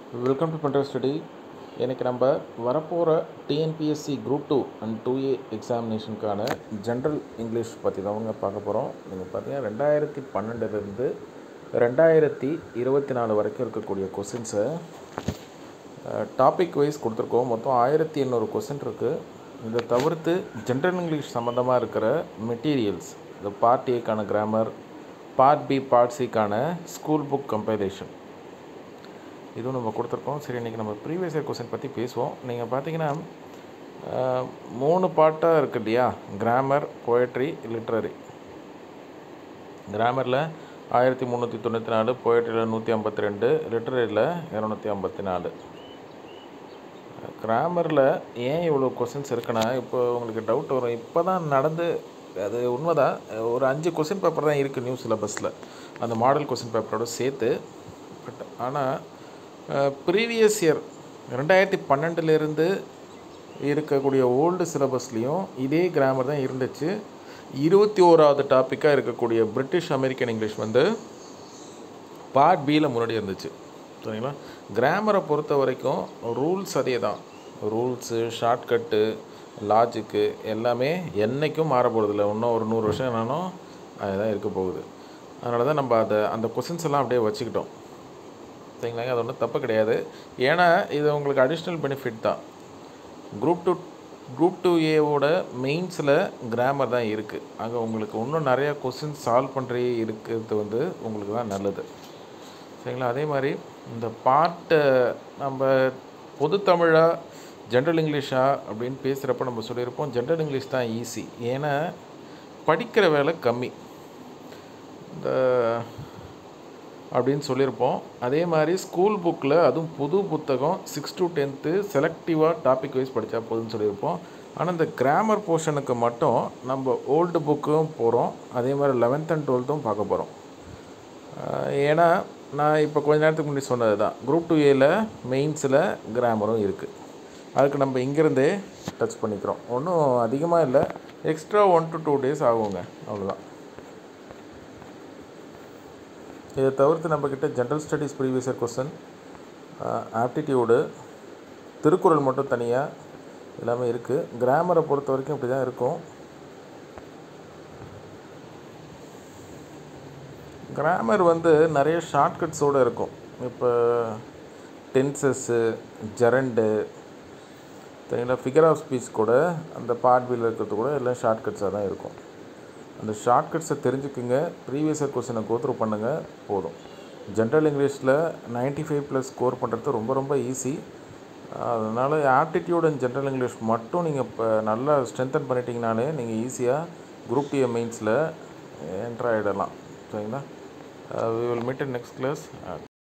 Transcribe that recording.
welcome to பண்ற study இன்றைக்கி நம்ம வரப்போகிற TNPSC group two and two A எக்ஸாமினேஷனுக்கான ஜென்ரல் இங்கிலீஷ் பற்றி தாங்க பார்க்க போகிறோம் நீங்கள் பார்த்தீங்கன்னா ரெண்டாயிரத்தி பன்னெண்டுலேருந்து ரெண்டாயிரத்தி இருபத்தி நாலு வரைக்கும் இருக்கக்கூடிய கொஸ்டின்ஸை டாபிக் வைஸ் கொடுத்துருக்கோம் மொத்தம் ஆயிரத்தி எண்ணூறு கொஸ்டின் இருக்குது இதை தவிர்த்து ஜென்ரல் இங்கிலீஷ் சம்மந்தமாக இருக்கிற மெட்டீரியல்ஸ் இந்த பார்ட் ஏக்கான கிராமர் பார்ட் பி பார்ட் சிக்கான ஸ்கூல் புக் கம்பைலேஷன் இதுவும் நம்ம கொடுத்துருக்கோம் சரி இன்றைக்கி நம்ம ப்ரீவியஸ் இயர் கொஸ்டின் பற்றி பேசுவோம் நீங்கள் பார்த்தீங்கன்னா அஹ், மூணு பாட்டாக இருக்கு இல்லையா கிராமர் poetry லிட்ரரி கிராமரில் ஆயிரத்தி முந்நூற்றி தொண்ணூற்றி நாலு போய்ட்ரியில் நூற்றி ஐம்பத்தி ரெண்டு லிட்ரரியில் இரநூத்தி ஐம்பத்தி நாலு கிராமரில் ஏன் இவ்வளோ கொஸ்டின்ஸ் இருக்குன்னா இப்போ உங்களுக்கு டவுட் வரும் இப்போ தான் நடந்து அது உண்மைதான் ஒரு அஞ்சு கொஸ்டின் பேப்பர் தான் இருக்குது நியூ சிலபஸில் அந்த மாடல் கொஸ்டின் பேப்பரோட சேர்த்து பட் ஆனால் ப்ரீவியஸ் இயர் ரெண்டாயிரத்தி பன்னெண்டுலேருந்து இருக்கக்கூடிய ஓல்டு சிலபஸ்லேயும் இதே கிராமர் தான் இருந்துச்சு இருபத்தி ஓராவது டாப்பிக்காக இருக்கக்கூடிய பிரிட்டிஷ் அமெரிக்கன் இங்கிலீஷ் வந்து பார்ட் பியில் முன்னாடி இருந்துச்சு சரிங்களா கிராமரை பொறுத்த வரைக்கும் ரூல்ஸ் அதே தான் ரூல்ஸு ஷார்ட்கட்டு லாஜிக்கு எல்லாமே என்றைக்கும் மாற போகிறதில்ல இன்னும் ஒரு நூறு வருஷம் என்னாலும் அதுதான் இருக்க போகுது அதனால தான் நம்ம அதை அந்த கொஸ்டின்ஸ் எல்லாம் அப்படியே வச்சுக்கிட்டோம் சரிங்களாங்க அது ஒன்றும் தப்பு கிடையாது ஏன்னா இது உங்களுக்கு அடிஷ்னல் பெனிஃபிட் தான் குரூப் டூ குரூப் டூ ஏவோட மெயின்ஸில் கிராமர் தான் இருக்குது அங்கே உங்களுக்கு இன்னும் நிறையா கொஸ்டின் சால்வ் பண்ணுறே இருக்கிறது வந்து உங்களுக்கு தான் நல்லது சரிங்களா அதே மாதிரி இந்த பாட்டை நம்ம பொது தமிழா ஜென்ரல் இங்கிலீஷா அப்படின்னு பேசுகிறப்ப நம்ம சொல்லியிருப்போம் ஜென்ரல் இங்கிலீஷ் தான் ஈஸி ஏன்னா படிக்கிற வேலை கம்மி இந்த அப்படின்னு சொல்லியிருப்போம் அதே மாதிரி ஸ்கூல் புக்கில் அதுவும் புது புத்தகம் சிக்ஸ் டு டென்த்து செலக்டிவாக டாபிக் வைஸ் படித்தா போதும்னு சொல்லியிருப்போம் ஆனால் இந்த கிராமர் போர்ஷனுக்கு மட்டும் நம்ம ஓல்டு புக்கும் போகிறோம் அதே மாதிரி லெவன்த் அண்ட் டுவெல்த்தும் பார்க்க போகிறோம் ஏன்னா நான் இப்போ கொஞ்ச நேரத்துக்கு முன்னாடி சொன்னது தான் குரூப் டூ ஏல மெயின்ஸில் கிராமரும் இருக்குது அதுக்கு நம்ம இங்கேருந்தே டச் பண்ணிக்கிறோம் ஒன்றும் அதிகமாக இல்லை extra one to two days ஆகுங்க அவ்வளோதான் இதை தவிர்த்து நம்மக்கிட்ட general studies previous year question aptitude திருக்குறள் மட்டும் தனியாக எல்லாமே இருக்குது கிராமரை பொறுத்த வரைக்கும் இப்படி தான் இருக்கும் கிராமர் வந்து நிறைய ஷார்ட்கட்ஸோடு இருக்கும் இப்போ டென்சஸ்ஸு ஜெரண்டு சரிங்களா ஃபிகர் ஆஃப் ஸ்பீச் கூட அந்த பார்ட்பியில் இருக்கிறது கூட எல்லாம் ஷார்ட்கட்ஸாக தான் இருக்கும் அந்த ஷார்ட்கட்ஸை தெரிஞ்சுக்குங்க ப்ரீவியஸ் இயர் கொஸ்டினை கோத்ரூ பண்ணுங்கள் போதும் ஜென்ரல் இங்கிலீஷில் 95 ஃபைவ் ப்ளஸ் ஸ்கோர் பண்ணுறது ரொம்ப ரொம்ப ஈஸி அதனால் ஆப்டிடியூட் அண்ட் ஜென்ரல் இங்கிலீஷ் மட்டும் நீங்கள் இப்போ நல்லா ஸ்ட்ரென்தன் பண்ணிட்டீங்கனாலே நீங்கள் ஈஸியாக குரூப் ஏ மெயின்ஸில் என்ட்ரு ஆகிடலாம் சரிங்களா we will meet in next class